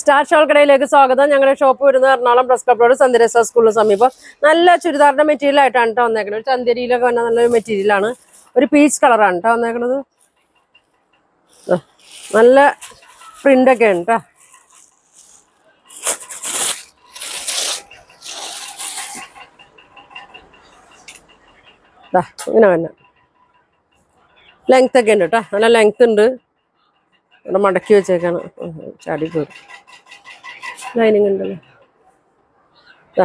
Star shawl കടയിലേക്ക് സ്വാഗതം ഞങ്ങളുടെ ഷോപ്പ് വരുന്നത് എറണാകുളം പ്രസ് ക്ലബ് റോഡ് സന്ദരസ സ്കൂളിന് സമീപം നല്ല ചുരിദാറിന്റെ മെറ്റീരിയൽ ആയിട്ടാണ് കേട്ടോ വന്നേക്കുന്നത് ഒരു ചന്തേരിയിലൊക്കെ വന്ന നല്ലൊരു മെറ്റീരിയലാണ് ഒരു പീച്ച് കളറാണ് കേട്ടോ വന്നേക്കണത് ദാ, നല്ല പ്രിന്റ് ഒക്കെ ഉണ്ട് കേട്ടോ ദാ, ഇങ്ങനെ തന്നെ ലെങ്ത് ഒക്കെ ഉണ്ട് കേട്ടോ നല്ല ലെങ്ത് ഉണ്ട് ഇവിടെ മടക്കി വെച്ചേക്കാണ് ഉം, ചാടി പോയി ലൈനിങ് ഉണ്ടല്ലോ ദാ.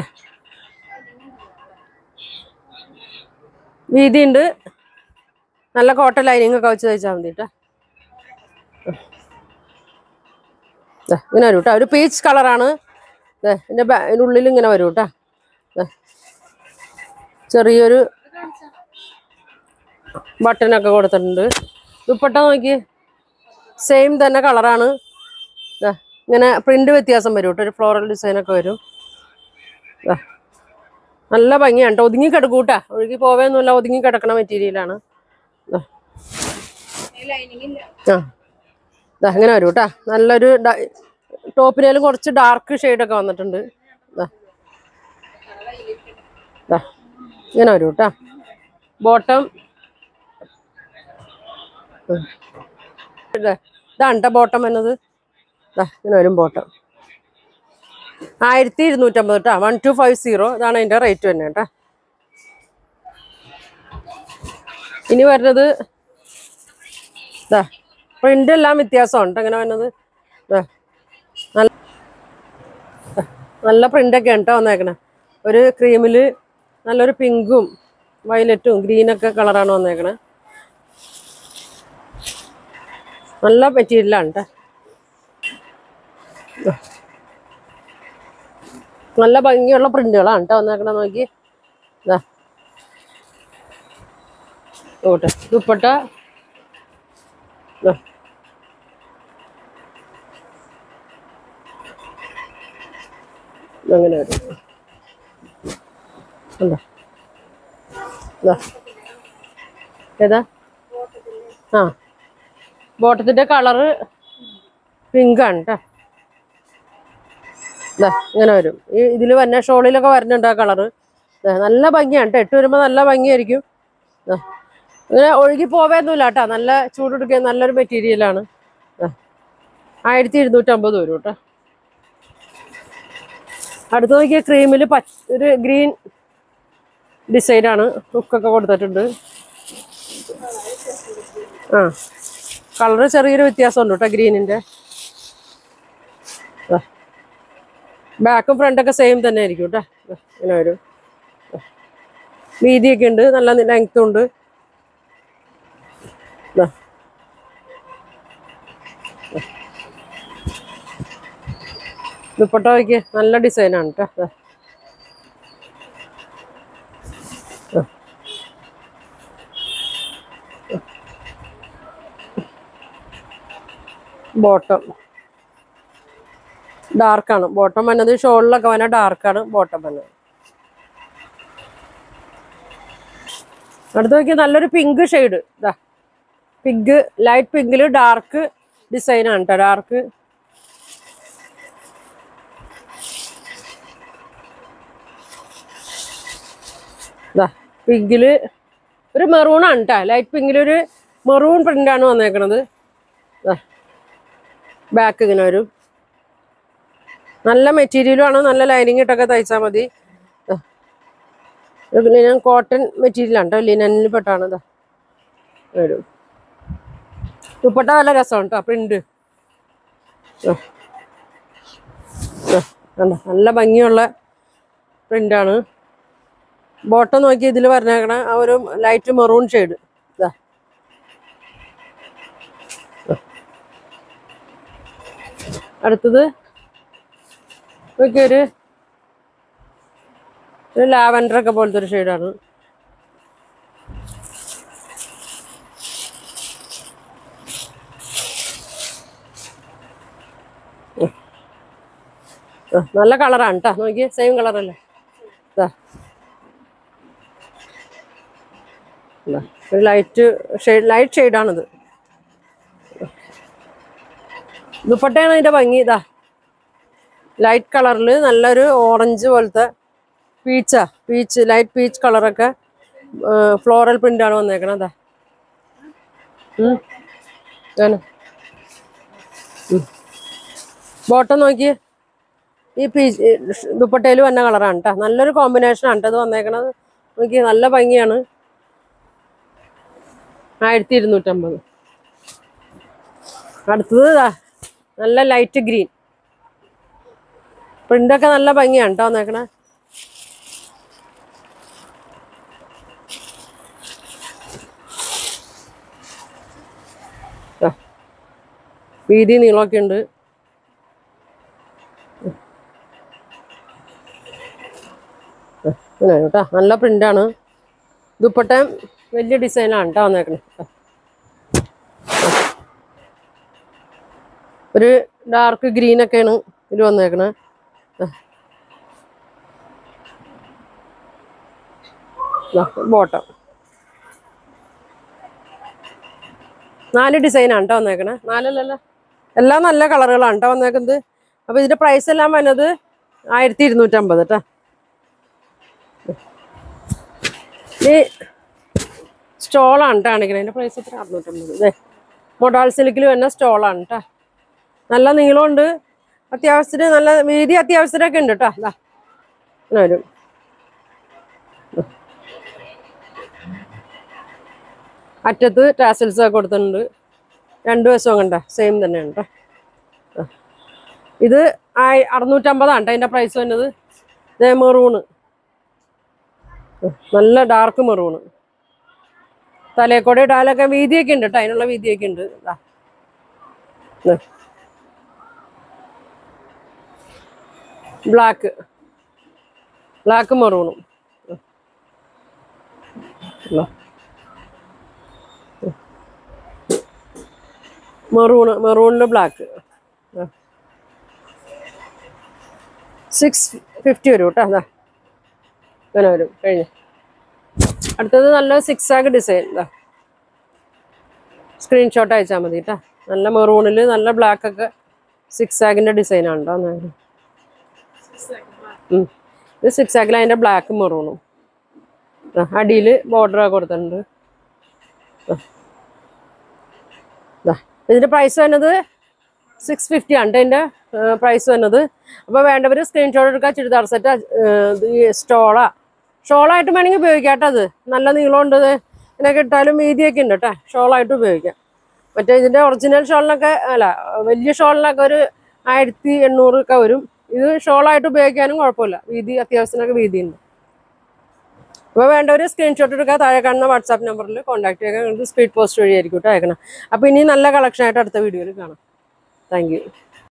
വീതിയുണ്ട് നല്ല കോട്ടൺ ലൈനിങ് ഒക്കെ വെച്ച് തയ്ച്ചാൽ മതി കേട്ടോ ദാ, ഇങ്ങനെ വരും കേട്ടോ ഒരു പീച്ച് കളറാണ് ഇതിൻ്റെ ഇതിൻ്റെ ഉള്ളിൽ ഇങ്ങനെ വരും കേട്ടോ ദാ. ചെറിയൊരു ബട്ടനൊക്കെ കൊടുത്തിട്ടുണ്ട് ദുപ്പട്ട നോക്കി സെയിം തന്നെ കളറാണ് ദാ, ഇങ്ങനെ പ്രിന്റ് വ്യത്യാസം വരും കേട്ടോ ഒരു ഫ്ലോറൽ ഡിസൈൻ ഒക്കെ വരും ദാ, നല്ല ഭംഗിയാണ് കേട്ടോ ഒതുങ്ങി കിടക്കൂട്ടാ ഒഴുകി പോവേന്നുമില്ല ഒതുങ്ങി കിടക്കണ മെറ്റീരിയലാണ് ദാ. ആ ദാ, ഇങ്ങനെ വരും കേട്ടാ നല്ലൊരു ടോപ്പിനേലും കുറച്ച് ഡാർക്ക് ഷെയ്ഡൊക്കെ വന്നിട്ടുണ്ട് ദാ. ദാ, ഇങ്ങനെ വരും കേട്ടാ ബോട്ടം ഇതാണ് ട്ടോ ബോട്ടം എന്നത് ദാ ഇങ്ങനെ വരും ബോട്ടം ആയിരത്തി ഇരുന്നൂറ്റമ്പത് കേട്ടോ വൺ ടു ഫൈവ് സീറോ ഇതാണ് അതിൻ്റെ റേറ്റ് തന്നെ കേട്ടോ ഇനി വരുന്നത് ഇതാ പ്രിന്റ് എല്ലാം വ്യത്യാസമുണ്ട് അങ്ങനെ വരുന്നത് ദാ, നല്ല ദാ, നല്ല പ്രിൻ്റൊക്കെ ഉണ്ട് കേട്ടോ വന്നേക്കണേ ഒരു ക്രീമിൽ നല്ലൊരു പിങ്കും വയലറ്റും ഗ്രീനൊക്കെ കളറാണ് വന്നേക്കണേ നല്ല മെറ്റീരിയലാണ് കേട്ടോ നല്ല ഭംഗിയുള്ള പ്രിന്റുകളാണ് കേട്ടോ വന്നേക്കണ നോക്കി ഇതാ ഓട്ടെ ദുപ്പട്ട ദാ. അങ്ങനെ വരും ഉണ്ടോ ഇതാ ഏതാ ആ ബോട്ടത്തിന്റെ കളറ് പിങ്ക് ആണ് കേട്ടോ ഇതാ ഇങ്ങനെ വരും ഈ ഇതിൽ വന്ന ഷോളിലൊക്കെ വരുന്നുണ്ട് ആ കളറ് നല്ല ഭംഗിയാണ് കേട്ടോ ഇട്ട് വരുമ്പോൾ നല്ല ഭംഗിയായിരിക്കും ദാ. ഇങ്ങനെ ഒഴുകി പോവേന്നുമില്ല കേട്ടോ നല്ല ചൂടെടുക്കുക നല്ലൊരു മെറ്റീരിയലാണ് ആയിരത്തി ഇരുന്നൂറ്റമ്പത് വരും കേട്ടോ അടുത്ത് നോക്കിയ ക്രീമിൽ പച്ച ഒരു ഗ്രീൻ ഡിസൈനാണ് ഹുക്കൊക്കെ കൊടുത്തിട്ടുണ്ട് ആ കളറ് ചെറിയൊരു വ്യത്യാസമുണ്ട് കേട്ടോ ഗ്രീനിൻ്റെ ബാക്കും ഫ്രണ്ടൊക്കെ സെയിം തന്നെ ആയിരിക്കും കേട്ടോ ദാ, ഇങ്ങനെ വരും ദാ. വീതിയൊക്കെ ഉണ്ട് നല്ല ലെങ്ത്തും ഉണ്ട് ദാ. ദാ. ദുപ്പട്ട നോക്കിയേ നല്ല ഡിസൈനാണ് കേട്ടോ ദാ. ദാ. ബോട്ടം ഡാർക്കാണ് ബോട്ടം വന്നത് ഷോളിലൊക്കെ വന്ന ഡാർക്കാണ് ബോട്ടം വന്നത് അടുത്ത് നോക്കിയാൽ നല്ലൊരു പിങ്ക് ഷെയ്ഡ് ഇതാ പിങ്ക് ലൈറ്റ് പിങ്കിൽ ഡാർക്ക് ഡിസൈനാണ് കേട്ടോ ഡാർക്ക് ഇതാ പിങ്കില് ഒരു മെറൂണാണ് കേട്ടോ ലൈറ്റ് പിങ്കിലൊരു മെറൂൺ പ്രിൻ്റാണ് വന്നേക്കണത് ഇതാ ബാക്ക് ഇങ്ങനെ വരും നല്ല മെറ്റീരിയലും ആണ് നല്ല ലൈനിങ് ഇട്ടൊക്കെ തയ്ച്ചാൽ മതി ദാ. ഇത് ലിനൻ കോട്ടൺ മെറ്റീരിയലാണ് കേട്ടോ ലിനനിൽ പെട്ടാണ് ഇതാ വരും ദുപ്പട്ട നല്ല രസമാണ് കേട്ടോ പ്രിന്റ് കണ്ടോ നല്ല ഭംഗിയുള്ള പ്രിന്റാണ് ബോട്ടം നോക്കി ഇതിൽ പറഞ്ഞേക്കണ ആ ഒരു ലൈറ്റ് മെറൂൺ ഷെയ്ഡ് ഇതാ അടുത്തത് നോക്കി ഒരു ഒരു ലാവൻഡർ ഒക്കെ പോലത്തെ ഒരു ഷെയ്ഡാണ് നല്ല കളറാണ് കേട്ടോ നോക്കിയേ സെയിം കളറല്ലേ ഇതാ ഇതാ, ഒരു ലൈറ്റ് ഷെയ്ഡ് ലൈറ്റ് ഷെയ്ഡാണിത് ദുപ്പട്ടയാണ് അതിൻ്റെ ഭംഗി ഇതാ ലൈറ്റ് കളറിൽ നല്ലൊരു ഓറഞ്ച് പോലത്തെ പീച്ചാ പീച്ച് ലൈറ്റ് പീച്ച് കളറൊക്കെ ഫ്ലോറൽ പ്രിൻ്റാണ് വന്നേക്കണത് അതാ ബോട്ടം നോക്കിയേ ഈ പീച്ച് ദുപ്പട്ടയിൽ വന്ന കളറാണ് കേട്ടോ നല്ലൊരു കോമ്പിനേഷൻ ആണ് ഇത് വന്നേക്കണത് നോക്കി നല്ല ഭംഗിയാണ് ആയിരത്തി ഇരുന്നൂറ്റമ്പത് അടുത്തത് ഇതാ നല്ല ലൈറ്റ് ഗ്രീൻ പ്രിൻ്റൊക്കെ നല്ല ഭംഗിയാണ് കേട്ടോ വന്നേക്കണേ ദാ, വീതി നീളമൊക്കെ ഉണ്ട് ഇങ്ങനെ കേട്ടോ നല്ല പ്രിൻ്റാണ് ദുപ്പട്ട വലിയ ഡിസൈനാണ് കേട്ടോ വന്നേക്കണേ ഒരു ഡാർക്ക് ഗ്രീൻ ഒക്കെയാണ് ഇത് വന്നേക്കണേ ബോട്ടം നാല് ഡിസൈനാണ് കേട്ടോ വന്നേക്കണേ നാലല്ലല്ലോ എല്ലാം നല്ല കളറുകളാണ് കേട്ടോ വന്നേക്കുന്നത് അപ്പോൾ ഇതിന്റെ പ്രൈസ് എല്ലാം വന്നത് ആയിരത്തി ഇരുന്നൂറ്റമ്പത് കേട്ടോ ഈ സ്റ്റോളാണ് കേട്ടോ കാണിക്കണത് അതിൻ്റെ പ്രൈസ് എത്ര അറുന്നൂറ്റമ്പത് ഇതേ മൊഡാൾ സിൽക്കിൽ വരുന്ന സ്റ്റോളാണ് കേട്ടോ നല്ല നീളമുണ്ട് അത്യാവശ്യത്തിന് നല്ല വീതി അത്യാവശ്യത്തിനൊക്കെ ഉണ്ട് കേട്ടോ ഇതാ ഇങ്ങനെ വരും അറ്റത്ത് ടാസൽസ് ഒക്കെ കൊടുത്തിട്ടുണ്ട് രണ്ട് വശവും കണ്ട സെയിം തന്നെയാണ് കേട്ടോ ആ. ഇത് ആയി അറുന്നൂറ്റമ്പതാണ് കേട്ടോ അതിൻ്റെ പ്രൈസ് വരുന്നത് ഇതേ മെറൂണ് നല്ല ഡാർക്ക് മെറൂണ് തലേക്കൂടെ ഇടാനൊക്കെ വീതിയൊക്കെ ഉണ്ട് കേട്ടോ അതിനുള്ള വീതിയൊക്കെ ഉണ്ട് ഇതാ. ഇത്. ബ്ലാക്ക് ബ്ലാക്ക് മെറൂണും മെറൂണ് മെറൂണിന് ബ്ലാക്ക് സിക്സ് ഫിഫ്റ്റി വരും കേട്ടോ അതാ അങ്ങനെ വരും കഴിഞ്ഞു അടുത്തത് നല്ല സിക്സ് ആഗ് ഡിസൈൻ ഇതാ സ്ക്രീൻഷോട്ട് അയച്ചാൽ മതി കേട്ടോ നല്ല മെറൂണിൽ നല്ല ബ്ലാക്ക് ഒക്കെ സിക്സ് ആഗിൻ്റെ ഡിസൈനാണ് കേട്ടോ എന്നാ. ഉം. ഇത് സിക്സ് ആഗിൽ അതിൻ്റെ ബ്ലാക്ക് മെറൂണും അടിയിൽ ബോർഡർ കൊടുത്തിട്ടുണ്ട് ദാ. ദാ. ഇതിന്റെ പ്രൈസ് വരുന്നത് സിക്സ് ഫിഫ്റ്റി ആണ് ഇതിന്റെ പ്രൈസ് വരുന്നത് അപ്പോൾ വേണ്ടവർ സ്ക്രീൻഷോട്ട് എടുക്കുക ചുരിദാർ സെറ്റ് ഈ സ്റ്റോളാ ഷോളായിട്ട് വേണമെങ്കിൽ ഉപയോഗിക്കാം കേട്ടോ അത് നല്ല നീളമുണ്ട് ഇത് ഇതിനൊക്കെ ഇട്ടാലും വീതിയൊക്കെ ഉണ്ട് കേട്ടോ ഷോളായിട്ട് ഉപയോഗിക്കാം മറ്റേ ഇതിന്റെ ഒറിജിനൽ ഷോളിനൊക്കെ അല്ല വലിയ ഷോളിനൊക്കെ ഒരു ആയിരത്തി എണ്ണൂറ് ഒക്കെ വരും ഇത് ഷോളായിട്ട് ഉപയോഗിക്കാനും കുഴപ്പമില്ല വീതി അത്യാവശ്യത്തിനൊക്കെ വീതിയുണ്ട് അപ്പോൾ വേണ്ടവർ സ്ക്രീൻഷോട്ട് എടുക്കുക താഴെ കാണുന്ന വാട്സാപ്പ് നമ്പറിൽ കോൺടാക്ട് ചെയ്യുക നിങ്ങൾക്ക് സ്പീഡ് പോസ്റ്റ് വഴിയായിരിക്കും കേട്ടോ അയക്കണം അപ്പോൾ ഇനി നല്ല കളക്ഷൻ ആയിട്ട് അടുത്ത വീഡിയോയിൽ കാണാം താങ്ക് യു